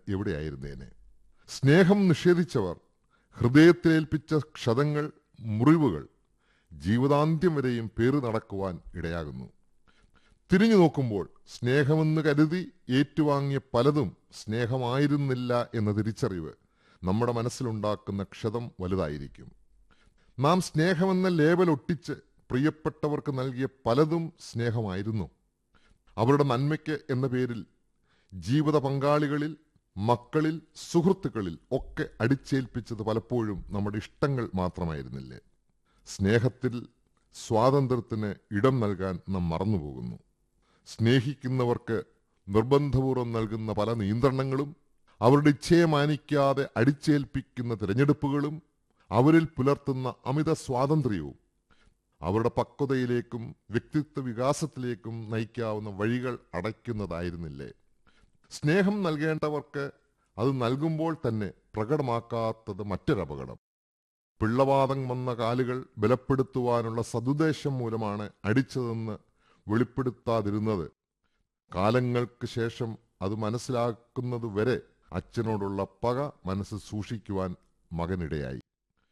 എവിടെയായിരുന്നേനെ സ്നേഹം നിഷേധിച്ചവർ ഹൃദയത്തിലേൽപ്പിച്ച ക്ഷതങ്ങൾ മുറിവുകൾ ജീവിതാന്ത്യം വരെയും പേറി നടക്കുവാൻ ഇടയാകുന്നു തിരിഞ്ഞു നോക്കുമ്പോൾ സ്നേഹമെന്ന് കരുതി ഏറ്റുവാങ്ങിയ പലതും സ്നേഹമായിരുന്നില്ല എന്ന തിരിച്ചറിവ് നമ്മുടെ മനസ്സിലുണ്ടാക്കുന്ന ക്ഷതം വലുതായിരിക്കും നാം സ്നേഹമെന്ന ലേബൽ ഒട്ടിച്ച് പ്രിയപ്പെട്ടവർക്ക് നൽകിയ പലതും സ്നേഹമായിരുന്നു അവരുടെ നന്മയ്ക്ക് എന്ന പേരിൽ ജീവിത പങ്കാളികളിൽ മക്കളിൽ സുഹൃത്തുക്കളിൽ ഒക്കെ അടിച്ചേൽപ്പിച്ചത് പലപ്പോഴും നമ്മുടെ ഇഷ്ടങ്ങൾ മാത്രമായിരുന്നില്ലേ സ്നേഹത്തിൽ സ്വാതന്ത്ര്യത്തിന് ഇടം നൽകാൻ നാം മറന്നുപോകുന്നു സ്നേഹിക്കുന്നവർക്ക് നിർബന്ധപൂർവ്വം നൽകുന്ന പല നിയന്ത്രണങ്ങളും അവരുടെ ഇച്ഛയെ മാനിക്കാതെ അടിച്ചേൽപ്പിക്കുന്ന തിരഞ്ഞെടുപ്പുകളും അവരിൽ പുലർത്തുന്ന അമിത സ്വാതന്ത്ര്യവും അവരുടെ പക്വതയിലേക്കും വ്യക്തിത്വ വികാസത്തിലേക്കും നയിക്കാവുന്ന വഴികൾ അടയ്ക്കുന്നതായിരുന്നില്ലേ സ്നേഹം നൽകേണ്ടവർക്ക് അത് നൽകുമ്പോൾ തന്നെ പ്രകടമാക്കാത്തത് മറ്റൊരപകടം പിള്ളവാദം വന്ന കാലുകൾ ബലപ്പെടുത്തുവാനുള്ള സതുദ്ദേശം മൂലമാണ് അടിച്ചതെന്ന് വെളിപ്പെടുത്താതിരുന്നത് കാലങ്ങൾക്ക് ശേഷം അത് മനസ്സിലാക്കുന്നത് വരെ അച്ഛനോടുള്ള പക മനസ്സ് സൂക്ഷിക്കുവാൻ മകനിടയായി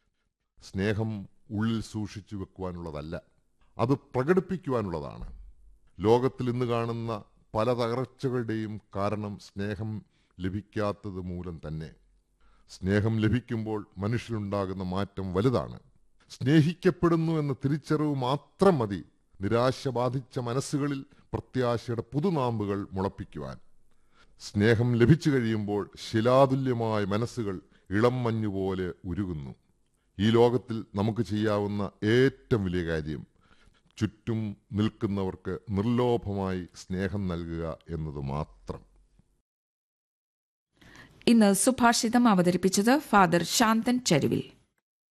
സ്നേഹം ഉള്ളിൽ സൂക്ഷിച്ചു വെക്കുവാനുള്ളതല്ല അത് പ്രകടിപ്പിക്കുവാനുള്ളതാണ് ലോകത്തിൽ ഇന്ന് കാണുന്ന പല തകർച്ചകളുടെയും കാരണം സ്നേഹം ലഭിക്കാത്തത് മൂലം തന്നെ സ്നേഹം ലഭിക്കുമ്പോൾ മനുഷ്യനുണ്ടാകുന്ന മാറ്റം വലുതാണ് സ്നേഹിക്കപ്പെടുന്നു എന്ന തിരിച്ചറിവ് മാത്രം മതി നിരാശ ബാധിച്ച മനസ്സുകളിൽ പ്രത്യാശയുടെ പുതുനാമ്പുകൾ മുളപ്പിക്കുവാൻ സ്നേഹം ലഭിച്ചു കഴിയുമ്പോൾ ശിലാതുല്യമായ മനസ്സുകൾ ഇളം മഞ്ഞുപോലെ ഉരുകുന്നു ഈ ലോകത്തിൽ നമുക്ക് ചെയ്യാവുന്ന ഏറ്റവും വലിയ കാര്യം ചുറ്റും നിൽക്കുന്നവർക്ക് നിർലോഭമായി സ്നേഹം നൽകുക എന്നത് മാത്രം ഇന്ന് സുഭാഷിതം അവതരിപ്പിച്ചത് ഫാദർ ശാന്തൻ ചരുവിൽ